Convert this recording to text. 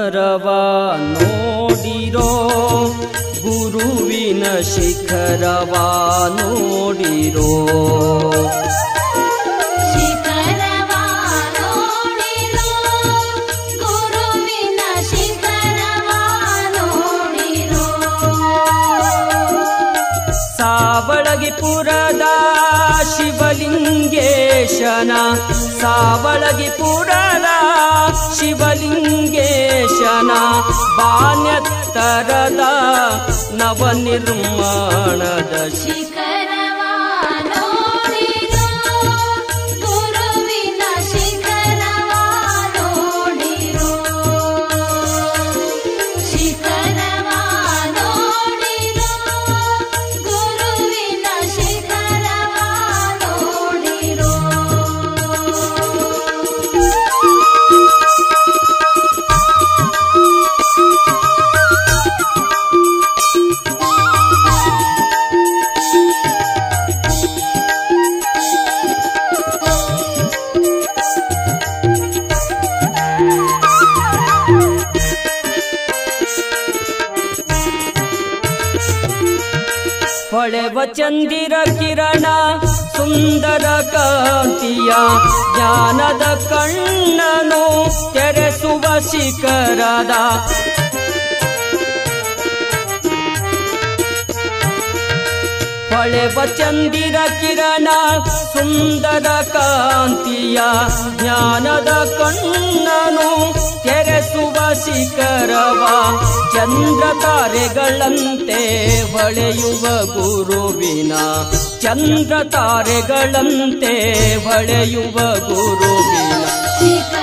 ಶಿಖರವ ನೋಡಿರೋ ಗುರುವಿನ ಶಿಖರವ ನೋಡಿರೋ ಶಿಖರವ ನೋಡಿರೋ ಗುರುವಿನ ಶಿಖರವ ನೋಡಿರೋ ಸಾವಳಗಿಪುರದ ಶಿವಲಿಂಗೇಶನ ಸಾವಳಗಿಪುರದ ಶಿವಲಿಂಗೇಶನ ಬಾನ್ಯತ್ತರದ ನವನಿರ್ಮಾಣದ ಶಿ ಶಿಖರವ ನೋಡಿರೋ ಗುರುವಿನ ಶಿಖರವ ನೋಡಿರೋ ಶಿಖರವ ನೋಡಿರೋ ಗುರುವಿನ ಶಿಖರವ ನೋಡಿರೋ ಹೊಳೆವ ಚಂದಿರ ಕಿರಣ ಸುಂದರ ಕಾಂತಿಯ ಜ್ಞಾನದ ಕಣ್ಣನು ತೆರೆಸುವ ಶಿಖರದ ಹೊಳೆವ ಚಂದಿರ ಕಿರಣ ಸುಂದರ ಕಾಂತಿಯ ಜ್ಞಾನದ ಕಣ್ಣನು ತೆರೆಸುವ ಶಿಖರವ ಚಂದ್ರ ತಾರೆಗಳಂತೆ ಹೊಳೆಯುವ ಗುರುವಿನ ಚಂದ್ರ ತಾರೆಗಳಂತೆ ಹೊಳೆಯುವ ಗುರುವಿನ ಶಿಖರವ